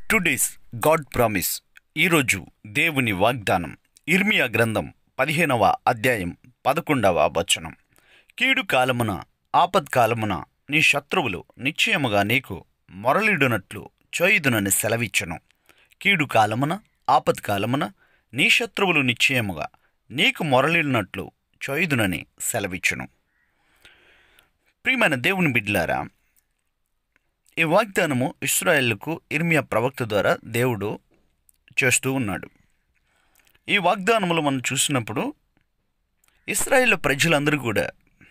today's God promise ఈరోజు దేవుని వాగ్దానం ఇర్మియా గ్రంథం పదిహేనవ అధ్యాయం పదకొండవ వచనం కీడు కాలమున ఆపత్కాలమున నీ శత్రువులు నిశ్చయముగా నీకు మొరలిడునట్లు చోయిదునని సెలవిచ్చను కీడు కాలమున ఆపత్కాలమున నీ శత్రువులు నిశ్చయముగా నీకు మొరలిడినట్లు చోయిదునని సెలవిచ్చును ప్రియమైన దేవుని బిడ్లారా ఈ వాగ్దానము ఇస్రాయేళ్లకు ఇర్మియా ప్రవక్త ద్వారా దేవుడు చేస్తూ ఉన్నాడు ఈ వాగ్దానములు మనం చూసినప్పుడు ఇస్రాయేల్ ప్రజలందరూ కూడా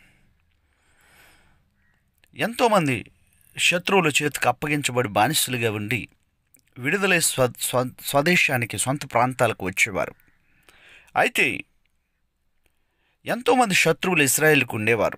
ఎంతోమంది శత్రువుల చేతికి అప్పగించబడి బానిసలుగా ఉండి విడుదలై స్వ స్వ స్వదేశానికి సొంత ప్రాంతాలకు వచ్చేవారు అయితే ఎంతోమంది శత్రువులు ఇస్రాయేల్కు ఉండేవారు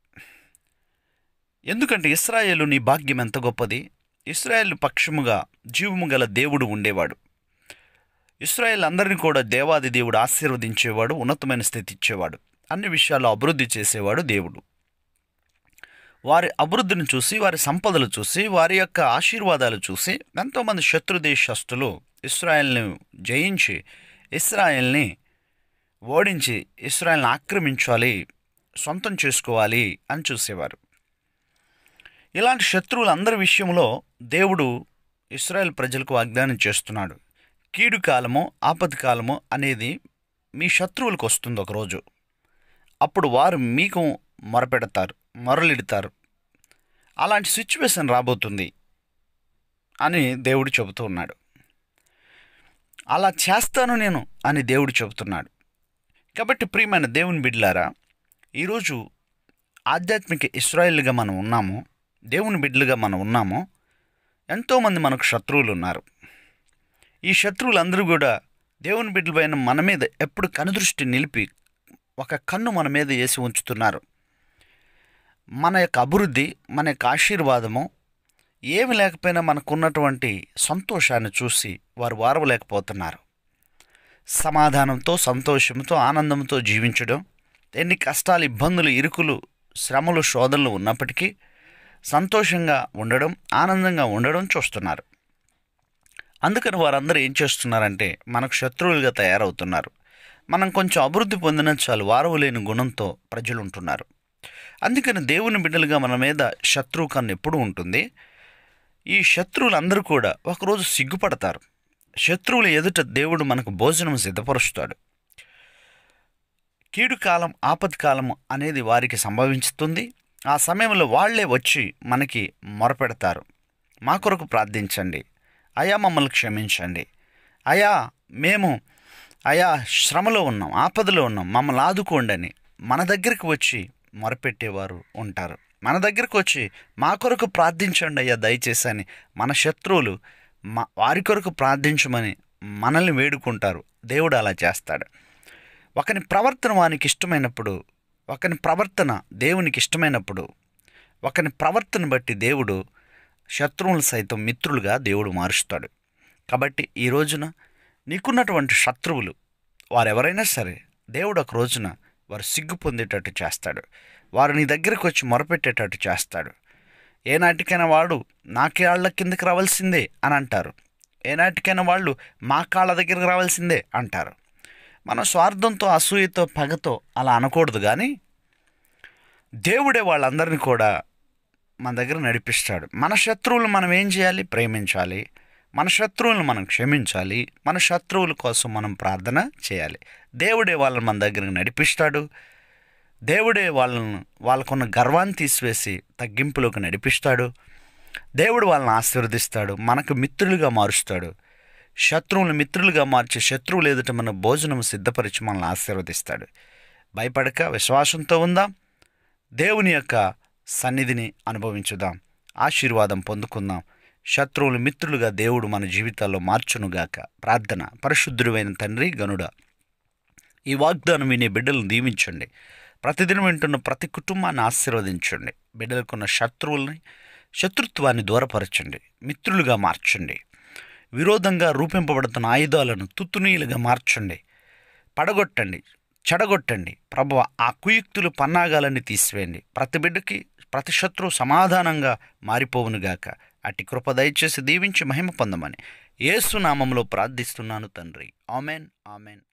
ఎందుకంటే ఇస్రాయేలు నీ భాగ్యం ఎంత గొప్పది ఇస్రాయేల్ పక్షముగా జీవము గల దేవుడు ఉండేవాడు ఇస్రాయేల్ అందరిని కూడా దేవాది దేవుడు ఆశీర్వదించేవాడు ఉన్నతమైన స్థితి ఇచ్చేవాడు అన్ని విషయాల్లో అభివృద్ధి చేసేవాడు దేవుడు వారి అభివృద్ధిని చూసి వారి సంపదలు చూసి వారి యొక్క ఆశీర్వాదాలు చూసి ఎంతోమంది శత్రు దేశస్తులు ఇస్రాయల్ని జయించి ఇస్రాయల్ని ఓడించి ఇస్రాయల్ని ఆక్రమించాలి సొంతం చేసుకోవాలి అని చూసేవారు ఇలాంటి శత్రువులు అందరి విషయంలో దేవుడు ఇస్రాయెల్ ప్రజలకు వాగ్దానం చేస్తున్నాడు కీడు కాలము ఆపద కాలము అనేది మీ శత్రువులకు వస్తుంది ఒకరోజు అప్పుడు వారు మీకు మొరపెడతారు మొరలిడతారు అలాంటి సిచ్యువేషన్ రాబోతుంది అని దేవుడు చెబుతూ ఉన్నాడు అలా చేస్తాను నేను అని దేవుడు చెబుతున్నాడు కాబట్టి ప్రియమైన దేవుని బిడ్డలారా ఈరోజు ఆధ్యాత్మిక ఇస్రాయిల్గా మనం ఉన్నాము దేవుని బిడ్డలుగా మనం ఉన్నాము ఎంతోమంది మనకు శత్రువులు ఉన్నారు ఈ శత్రువులందరూ కూడా దేవుని బిడ్డలపైన మన మీద ఎప్పుడు కనుదృష్టి నిలిపి ఒక కన్ను మన మీద వేసి ఉంచుతున్నారు మన యొక్క అభివృద్ధి మన యొక్క ఆశీర్వాదము ఏమి లేకపోయినా మనకున్నటువంటి సంతోషాన్ని చూసి వారు వారవలేకపోతున్నారు సమాధానంతో సంతోషంతో ఆనందంతో జీవించడం ఎన్ని కష్టాలు ఇబ్బందులు ఇరుకులు శ్రమలు శోధనలు ఉన్నప్పటికీ సంతోషంగా ఉండడం ఆనందంగా ఉండడం చూస్తున్నారు అందుకని వారందరూ ఏం చేస్తున్నారంటే మనకు శత్రువులుగా తయారవుతున్నారు మనం కొంచెం అభివృద్ధి పొందిన చాలు వారవు లేని గుణంతో ప్రజలు ఉంటున్నారు అందుకని దేవుని బిడ్డలుగా మన మీద శత్రువు కన్ను ఎప్పుడు ఉంటుంది ఈ శత్రువులందరూ కూడా ఒకరోజు సిగ్గుపడతారు శత్రువుల ఎదుట దేవుడు మనకు భోజనం సిద్ధపరుస్తాడు కీడు కాలం ఆపద్ కాలం అనేది వారికి సంభవించుతుంది ఆ సమయంలో వాళ్లే వచ్చి మనకి మొరపెడతారు మా కొరకు ప్రార్థించండి అయా మమ్మల్ని క్షమించండి అయా మేము అయా శ్రమలో ఉన్నాం ఆపదలో ఉన్నాం మమ్మల్ని ఆదుకోండి అని మన దగ్గరికి వచ్చి మొరపెట్టేవారు ఉంటారు మన దగ్గరకు వచ్చి మా కొరకు ప్రార్థించండి అయ్యా దయచేసి అని మన శత్రువులు మా వారి కొరకు ప్రార్థించమని మనల్ని వేడుకుంటారు దేవుడు అలా చేస్తాడు ఒకని ప్రవర్తన వానికి ఇష్టమైనప్పుడు ఒకని ప్రవర్తన దేవునికి ఇష్టమైనప్పుడు ఒకని ప్రవర్తన బట్టి దేవుడు శత్రువులు సైతం మిత్రులుగా దేవుడు మారుస్తాడు కాబట్టి ఈ రోజున నీకున్నటువంటి శత్రువులు వారెవరైనా సరే దేవుడు ఒక రోజున వారు సిగ్గు పొందేటట్టు చేస్తాడు వారు నీ దగ్గరకు వచ్చి మొరపెట్టేటట్టు చేస్తాడు ఏనాటికైనా వాడు నా కాళ్ళ కిందకి రావాల్సిందే అని అంటారు ఏనాటికైనా వాళ్ళు మా కాళ్ళ దగ్గరికి రావాల్సిందే అంటారు మనం స్వార్థంతో అసూయతో పగతో అలా అనకూడదు కానీ దేవుడే వాళ్ళందరినీ కూడా మన దగ్గర నడిపిస్తాడు మన శత్రువులు మనం ఏం చేయాలి ప్రేమించాలి మన శత్రువులను మనం క్షమించాలి మన శత్రువుల కోసం మనం ప్రార్థన చేయాలి దేవుడే వాళ్ళని మన దగ్గరకు నడిపిస్తాడు దేవుడే వాళ్ళను వాళ్ళకున్న గర్వాన్ని తీసివేసి తగ్గింపులోకి నడిపిస్తాడు దేవుడు వాళ్ళని ఆశీర్వదిస్తాడు మనకు మిత్రులుగా మారుస్తాడు శత్రువులు మిత్రులుగా మార్చి శత్రువులు ఎదుట మన భోజనం సిద్ధపరిచి మనల్ని ఆశీర్వదిస్తాడు భయపడక విశ్వాసంతో ఉందాం దేవుని యొక్క సన్నిధిని అనుభవించుదాం ఆశీర్వాదం పొందుకుందాం శత్రువులు మిత్రులుగా దేవుడు మన జీవితాల్లో మార్చునుగాక ప్రార్థన పరిశుద్ధుడైన తండ్రి గనుడ ఈ వాగ్దానం వినే బిడ్డలను దీవించండి ప్రతిదినం వింటున్న ప్రతి కుటుంబాన్ని ఆశీర్వదించండి బిడ్డలకున్న శత్రువుల్ని శత్రుత్వాన్ని దూరపరచండి మిత్రులుగా మార్చండి విరోధంగా రూపింపబడుతున్న ఆయుధాలను తుత్తునీయులుగా మార్చండి పడగొట్టండి చెడగొట్టండి ప్రభు ఆ కుయుక్తులు పన్నాగాలన్నీ తీసివేయండి ప్రతి బిడ్డకి ప్రతి శత్రువు సమాధానంగా మారిపోవునుగాక అట్టి కృప దయచేసి దీవించి మహిమ పొందమని యేసు నామంలో ప్రార్థిస్తున్నాను తండ్రి ఆమెన్ ఆమెన్